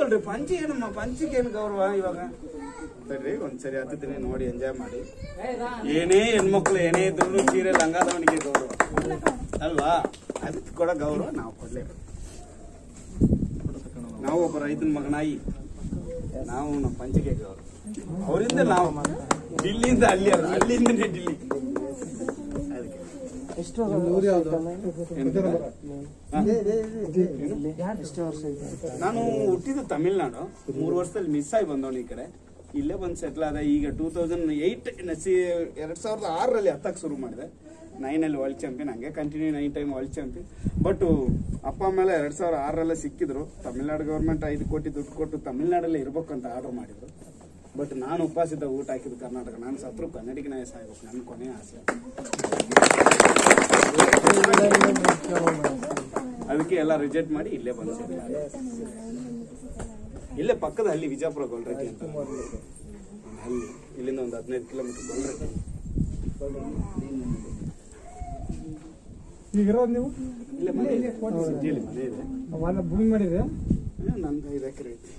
ಅಲ್ರಿ ಪಂಚಿ ಏನಮ್ಮ ಪಂಚಿಗೆ ಏನು ಗೌರವ ಇವಾಗ ತಡ್ರಿ ಒಂದ್ಸರಿ ಹತ್ತಿದ್ದೀನಿ ನೋಡಿ ಎಂಜಾಯ್ ಮಾಡಿ ಏನೇ ಹೆಣ್ಮಕ್ಳು ಏನೇ ಇದ್ರು ಸೀರೆ ಲಂಗಾದವನಿಗೆ ಗೌರವ ಅಲ್ವಾ ಅದಕ್ಕೆ ಕೂಡ ಗೌರವ ನಾವು ಕೊಡ್ಲೇಬೇಕು ನಾವು ಒಬ್ಬ ರೈತನ ಮಗನಾಗಿ ನಾವು ನಮ್ಮ ಪಂಚಿಗೆ ಗೌರವ ಅವರಿಂದ ನಾವು ಡಿಲ್ಲಿಯಿಂದ ಅಲ್ಲಿ ಅಲ್ಲ ಅಲ್ಲಿಂದ ಡಿಲ್ಲಿ ಅದಕ್ಕೆ ಎಷ್ಟು ಎಷ್ಟು ವರ್ಷ ಐತೆ ನಾನು ಹುಟ್ಟಿದ್ದು ತಮಿಳ್ನಾಡು ಮೂರು ವರ್ಷದಲ್ಲಿ ಮಿಸ್ ಆಗಿ ಬಂದವನು ಈ ಕಡೆ ಇಲ್ಲೇ ಬಂದು ಸೆಟ್ಲ್ ಆದ ಈಗ ಟೂ ತೌಸಂಡ್ ಏಯ್ಟ್ ಎರಡ್ ಸಾವಿರದ ಆರರಲ್ಲಿ ಹತ್ತಕ್ಕೆ ಶುರು ಮಾಡಿದೆ ನೈನಲ್ಲಿ ವರ್ಲ್ಡ್ ಚಾಂಪಿಯನ್ ಹಂಗೆ continue nine time world champion but ಅಪ್ಪ ಮೇಲೆ ಎರಡ್ ಸಾವಿರ ಆರರಲ್ಲೇ ಸಿಕ್ಕಿದ್ರು ತಮಿಳ್ನಾಡು ಗೌರ್ಮೆಂಟ್ ಐದು ಕೋಟಿ ದುಡ್ಡು ಕೊಟ್ಟು ತಮಿಳ್ನಾಡಲ್ಲೇ ಇರ್ಬೇಕು ಅಂತ ಆರ್ಡರ್ ಮಾಡಿದ್ರು ಬಟ್ ನಾನು ಉಪವಾಸಿದ್ದ ಊಟ ಹಾಕಿದ್ದು ಕರ್ನಾಟಕ ನಾನು ಸತ್ರು ಕನ್ನಡಿಗನೇ ಸಾಯ್ಬೇಕು ನನ್ನ ಕೊನೆ ಆಸೆ ಅದಕ್ಕೆ ಎಲ್ಲ ರಿಜೆಕ್ಟ್ ಮಾಡಿ ಇಲ್ಲೇ ಬಂದು settle ಆದೆ. ಇಲ್ಲೇ ಪಕ್ಕದ ಹಳ್ಳಿ ವಿಜಯಪುರ ಗೊಲ್ರಟ್ಟಿ ಅಂತ ಒಂದು ಹಳ್ಳಿ ಇಲ್ಲಿಂದ ಒಂದು ಹದಿನೈದು ಕಿಲೋಮೀಟರ್ ಗೊಲ್ರಟ್ಟಿ ಈಗ ಇರೋದು ನೀವು ಇಲ್ಲೇ ಮನೆ ಇದೆ ಸಿಟಿಯಲ್ಲಿ ಮನೆ ಇದೆ ಅವೆಲ್ಲ ಭೂಮಿ ಮಾಡಿದ್ರೆ ಏ, ನಂದು ಐದು ಎಕರೆ ಐತಿ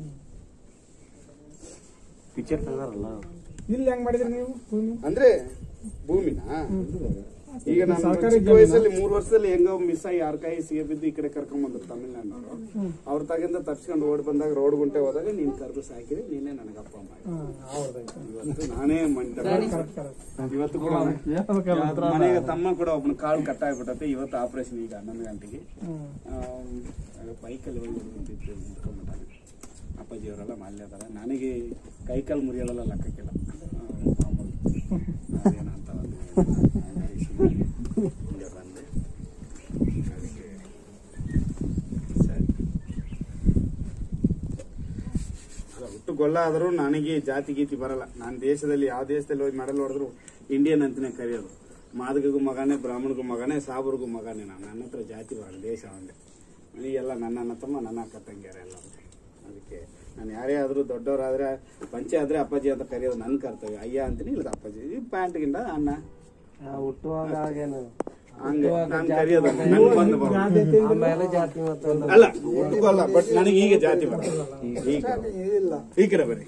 ಪಿಕ್ಚರ್ ತೆಗ್ದಾರಲ್ಲ ಇಲ್ಲಿ ಹೆಂಗ್ ಮಾಡಿದ್ರಿ ನೀವು ಭೂಮಿ ಅಂದ್ರೆ ಭೂಮಿನಾ ಈಗ ನಾನು ಸರ್ಕಾರಿ ಚಿಕ್ಕ ವಯಸ್ಸಲ್ಲಿ ಮೂರು ವರ್ಷದಲ್ಲಿ ಹೆಂಗೋ ಮಿಸ್ ಆಗಿ ಯಾರ ಕೈ ಸಿಗ ಬಿದ್ದು ಈ ಕಡೆ ಕರ್ಕೊಂಡ್ ಬಂದ್ರು ತಮಿಳ್ನಾಡಿನವರು ಅವ್ರ ತಗಿಂದ ತಪ್ಸ್ಕೊಂಡು ಓಡ್ ಬಂದಾಗ ರೋಡ್ ಗುಂಟೆ ಹೋದಾಗ ನೀನ್ ಕರೆದು ಸಾಕಿರಿ ನೀನೇ ನನಗೆ ಅಪ್ಪ ಮಾಡಿ ಹೌದಾಯ್ತು ಇವತ್ತು ನಾನೇ ಮಂಟ ಕರೆಕ್ಟ್ ಕರೆಕ್ಟ್ ಇವತ್ತು ಕೂಡ ಇವತ್ತು ಮನೆಗೆ ತಮ್ಮ ಕೂಡ ಒಬ್ಬನ ಕಾಳು ಕಟ್ಟಾಗ್ಬಿಟ್ಟತೆ ಇವತ್ತು ಆಪರೇಷನ್ ಈಗ ಹನ್ನೊಂದು ಗಂಟೆಗೆ ಬೈಕಲ್ಲಿ ಹೋಗಿ ನಿಂತಿದ್ದು ನಿಂತ್ಕೊಂಡ್ಬಿಟ್ಟಾನೆ ಅಪ್ಪಾಜಿ ಅವರೆಲ್ಲ ಮಾಲ್ಯ ಅದಾರ ನನಗೆ ಕೈ ಕಾಲು ಮುರಿಯೋದೆಲ್ಲ ಲೆಕ್ಕಕ್ಕಿಲ್ಲ ಆ, ಮಾಮೂಲು. ಅದೇನಂತ ಒಂದು ಹಿಂಗೆ ಬಂದೆ ಅದಕ್ಕೆ ಸರಿ ಅಲ್ಲ ಹುಟ್ಟು ಗೊಲ್ಲ ಆದರೂ ನನಗೆ ಜಾತಿ ಗೀತಿ ಬರಲ್ಲ ನಾನು ದೇಶದಲ್ಲಿ ಯಾವ ದೇಶದಲ್ಲಿ ಹೋಗಿ ಮೆಡಲ್ ಹೊಡೆದ್ರು ಇಂಡಿಯನ್ ಅಂತಾನೆ ಕರೆಯೋದು ಮಾದಗಿಗೂ ಮಗನೇ ಬ್ರಾಹ್ಮಣಿಗೂ ಮಗನೇ ಸಾಬರಿಗೂ ಮಗನೇ ನಾನು ನನ್ನ ಹತ್ರ ಜಾತಿ ಬರಲ್ಲ ದೇಶ ಒಂದೇ ನನಗೆಲ್ಲ ನನ್ನ ಅಣ್ಣ ತಮ್ಮ ನನ್ನ ಅಕ್ಕ ತಂಗಿಯರ ಎಲ್ಲ ಅದಕ್ಕೆ ನಾನು ಯಾರೇ ಆದರೂ ದೊಡ್ಡವರಾದ್ರೆ ಪಂಚೆ ಆದ್ರೆ ಅಪ್ಪಾಜಿ ಅಂತ ಕರೆಯೋದು ನನ್ನ ಕರ್ತವ್ಯ ಅಯ್ಯ ಅಂತೀನಿ ಇಲ್ಲ ಅಪ್ಪಾಜಿ ಈ ಪ್ಯಾಂಟ್ಗಿಂತ ಅಣ್ಣ ಹುಟ್ಟುವಾಗ ಹಾಗೇನು ಹಂಗೆ ನಾನು ಕರೆಯೋದು ನನ್ಗೆ ಬಂದು ಬರೋದು. ಆಮೇಲೆ ಜಾತಿ ಮತ್ತೊಂದು ಅಲ್ಲ ಹುಟ್ಟಿಗೂ ಅಲ್ಲ ಬಟ್ ನನಗೆ ಈಗ ಜಾತಿ ಬರಲ್ಲ ಈಗ ಈ ಕಡೆ ಬರ್ರಿ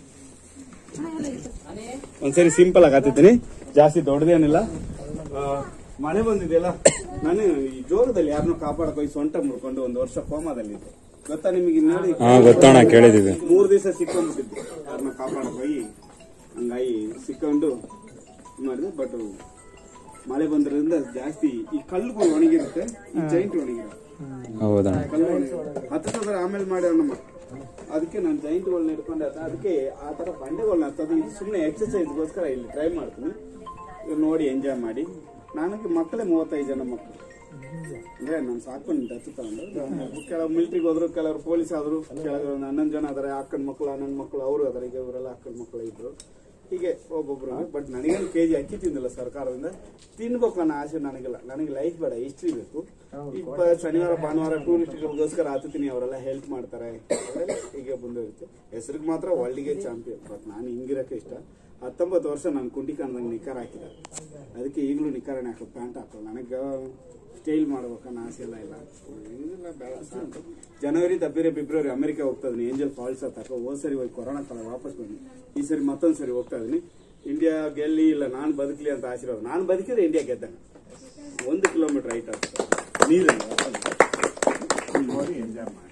ಒಂದ್ಸರಿ ಸಿಂಪಲ್ ಆಗಿ ಹಾತಿದ್ದೀನಿ ಜಾಸ್ತಿ ದೊಡ್ಡದೇನಿಲ್ಲ ಆ, ಮಳೆ ಬಂದಿದೆಯಲ್ಲ ನಾನು ಈ ಜೋಗದಲ್ಲಿ ಯಾರನ್ನೂ ಕಾಪಾಡಕ್ ಹೋಗಿ ಸೊಂಟ ಮುರ್ಕೊಂಡು ಒಂದು ವರ್ಷ ಕೋಮಾದಲ್ಲಿದ್ದೆ ಗೊತ್ತಾ ನಿಮಗೆ ನೋಡಿ ಹಾ ಗೊತ್ತೋಣ ಕೇಳಿದೀವಿ ಮೂರ್ ದಿವಸ ಸಿಕ್ಕೊಂಡ್ಬಿಟ್ಟಿದ್ದೆ ಯಾರನ್ನ ಕಾಪಾಡಕ್ ಹೋಗಿ ಹಂಗಾಗಿ ಸಿಕ್ಕೊಂಡು ಇದ್ ಮಾಡಿದೆ ಬಟ್ ಮಳೆ ಬಂದ್ರಿಂದ ಜಾಸ್ತಿ ಈ ಕಲ್ಲುಗಳು ಒಣಗಿರುತ್ತೆ ಈ ಜೈಂಟ್ ಒಣಗಿರುತ್ತೆ ಹೌದಣ್ಣ ಹತ್ತಿರ ಆಮೇಲೆ ಮಾಡ್ಯಾರ ನಮ್ಮ ಅದಕ್ಕೆ ನಾನು ಜೈಂಟ್ಗಳನ್ನ ಹಿಡ್ಕೊಂಡೆ ಅದ ಅದಕ್ಕೆ ಆ ತರ ಬಂಡೆಗಳನ್ನ ಹತ್ತೋದು ಇದು ಸುಮ್ಮನೆ ಎಕ್ಸರ್ಸೈಸ್ಗೋಸ್ಕರ ಇಲ್ಲಿ ಟ್ರೈ ಮಾಡ್ತೀನಿ ಇವ್ರು ನೋಡಿ ಎಂಜಾಯ್ ಮಾಡಿ ನನಗೆ ಮಕ್ಕಳೇ ಮೂವತ್ತೈದು ಜನ ಮಕ್ಕಳು ಅಂದ್ರೆ ನಾನು ಸಾಕೊಂಡು ದತ್ತು ತಗೊಂಡು ಕೆಲವು ಮಿಲಿಟ್ರಿಗೆ ಹೋದ್ರು ಕೆಲವರು ಪೊಲೀಸ್ ಆದ್ರು ಕೆಲವರು ಒಂದು ಹನ್ನೊಂದು ಜನ ಅದಾರೆ ಅಕ್ಕನ ಮಕ್ಕಳು ಹನ್ನೊಂದು ಮಕ್ಕಳು ಅವರು ಅದಾರೆ ಈಗ ಇವರೆಲ್ಲ ಅಕ್ಕನ ಮಕ್ಕಳು ಇದ್ರು ಹೀಗೆ ಒಬ್ಬೊಬ್ರು ಬಟ್ ನನಗೇನು ಕೆ ಜಿ ಅಕ್ಕಿ ತಿಂದಿಲ್ಲ ಸರ್ಕಾರದಿಂದ ತಿನ್ಬೇಕು ಅನ್ನೋ ಆಸೆ ನನಗಿಲ್ಲ ನನಗೆ ಲೈಫ್ ಬೇಡ ಹಿಸ್ಟ್ರಿ ಬೇಕು ಈಗ ಶನಿವಾರ ಭಾನುವಾರ ಟೂರಿಸ್ಟ್ಗಳಿಗೋಸ್ಕರ ಹತ್ತೀನಿ ಅವರೆಲ್ಲ ಹೆಲ್ಪ್ ಮಾಡ್ತಾರೆ ಅವರೆಲ್ಲ ಹೀಗೆ ಬಂದಿರುತ್ತೆ ಹೆಸರಿಗೆ ಮಾತ್ರ ವರ್ಲ್ಡ್ಗೆ ಚಾಂಪಿಯನ್ ಬಟ್ ನಾನು ಹಿಂಗಿರಕ್ಕೆ ಇಷ್ಟ ಹತ್ತೊಂಬತ್ತು ವರ್ಷ ನಾನು ಕುಂಟಿ ಕಾಣ್ದಂಗೆ ನಿಖಾರ್ ಹಾಕಿದ್ದಾರೆ ಅದಕ್ಕೆ ಈಗಲೂ ನಿಖಾರನೇ ಹಾಕೋ ಪ್ಯಾಂಟ್ ಹಾಕೋದು ನನಗೆ ಸ್ಟೈಲ್ ಮಾಡ್ಬೇಕನ್ನೋ ಆಸೆ ಎಲ್ಲ ಇಲ್ಲ ಏನಿಲ್ಲ ಬೇಡ ಸಾಕು ಜನವರಿ ತಪ್ಪಿರೆ ಫೆಬ್ರವರಿ ಅಮೆರಿಕ ಹೋಗ್ತಾ ಇದೀನಿ ಏಂಜಲ್ ಫಾಲ್ಸ್ ಹತ್ತಾಕ ಹೋದ್ ಸರಿ ಹೋಗಿ ಕೊರೋನಾ ಕಾಲ ವಾಪಸ್ ಬನ್ನಿ ಈ ಸರಿ ಮತ್ತೊಂದ್ ಸರಿ ಹೋಗ್ತಾ ಇದೀನಿ ಇಂಡಿಯಾ ಗೆಲ್ಲಿ ಇಲ್ಲ ನಾನು ಬದುಕಲಿ ಅಂತ ಆಶೀರ್ವಾದ ನಾನು ಬದುಕಿದ್ರೆ ಇಂಡಿಯಾ ಗೆದ್ದಾನೆ ಒಂದು ಕಿಲೋಮೀಟರ್ ಹೈಟ್ ಆಗ್ತದೆ ನೀರಿಲ್ಲ ನೋಡಿ ಎಂಜಾಯ್ ಮಾಡಿ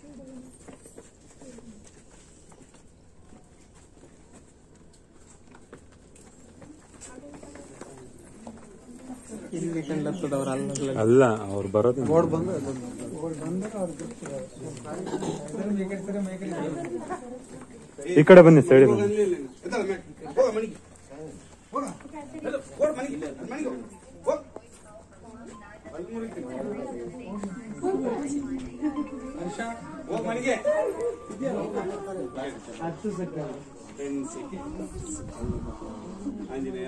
ಇಲ್ಲಿ ಕಂಡತ್ತದವ್ರ ಅಲ್ಲ ಅಲ್ಲ ಅವ್ರು ಬರೋದು ಈ ಕಡೆ ಬನ್ನಿ ಸೈಡ್ ಬನ್ನಿ ಹೋಗ ಮನೆಗೆ ಹೋಗ ಎಲ್ಲ, ಹೋಗ ಮನೆಗೆ ಮನೆಗೆ ಹೋಗು. ಹೋಗ್. ಅಲ್ಲಿ ಮುರಿತೀನಿ. ಹೋಗ್ ಮನೆಗೆ ಹತ್ತು second ten seconds Anjaneya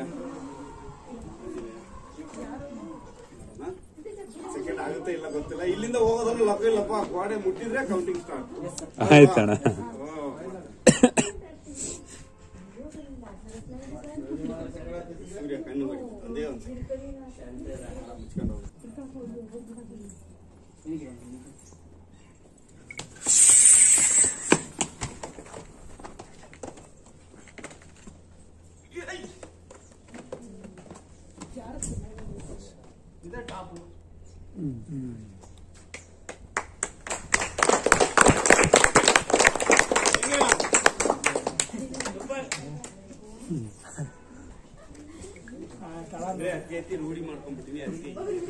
second ಆಗುತ್ತೆ ಇಲ್ಲ ಗೊತ್ತಿಲ್ಲ ಇಲ್ಲಿಂದ ಹೋಗೋದ್ರಲ್ಲಿ ಲಕ್ಕ ಇಲ್ಲಪ್ಪ ಗೋಡೆ ಮುಟ್ಟಿದ್ರೆ ಕೌಂಟಿಂಗ್ ಸ್ಟಾರ್ಟ್ ಆಯ್ತಣ್ಣ ಸೂರ್ಯ ಕಣ್ಣು ಬಡಿ ಒಂದೇ ಒಂದು ಸೆಕೆಂಡ್ ಮುಚ್ಕೊಂಡು ಹೋಗು ಅಂದ್ರೆ ಅತಿ ಅತಿ ರೂಢಿ ಮಾಡ್ಕೊಂಡ್ಬಿಟ್ಟಿನಿ ಅದಕ್ಕೆ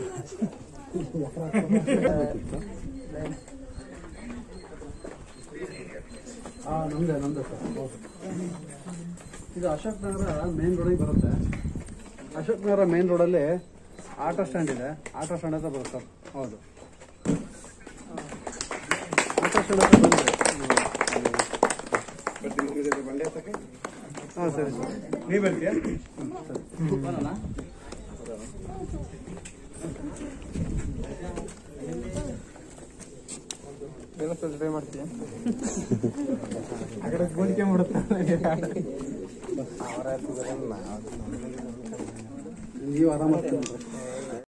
ಹಾಂ ನಮ್ದೆ ನಮ್ದೆ ಸರ್ ಹೌದು ಇದು ಅಶೋಕ್ ನಗರ ಮೇನ್ ರೋಡಿಗೆ ಬರುತ್ತೆ ಅಶೋಕ್ ನಗರ ಮೇನ್ ರೋಡಲ್ಲಿ ಆಟೋ ಸ್ಟ್ಯಾಂಡ್ ಇದೆ ಆಟೋ ಸ್ಟ್ಯಾಂಡ್ ಹತ್ರ ಬರುತ್ತೆ ಸರ್ ಹೌದು ಆಟೋ ಸ್ಟ್ಯಾಂಡ್ ಹತ್ರ ಬಂದರೆ ಹಾಂ ಸರಿ ಸರ್ ನೀ ಬರ್ತೀಯಾ ಬರೋಣ ಟ್ರೈ ಮಾಡ್ತೀಯ ಆ ಕಡೆ ಗೋಣಿಕೆ ಮಾಡುತ್ತೆ ನೀವು ಆರಾಮಾಗ್ತೀವಿ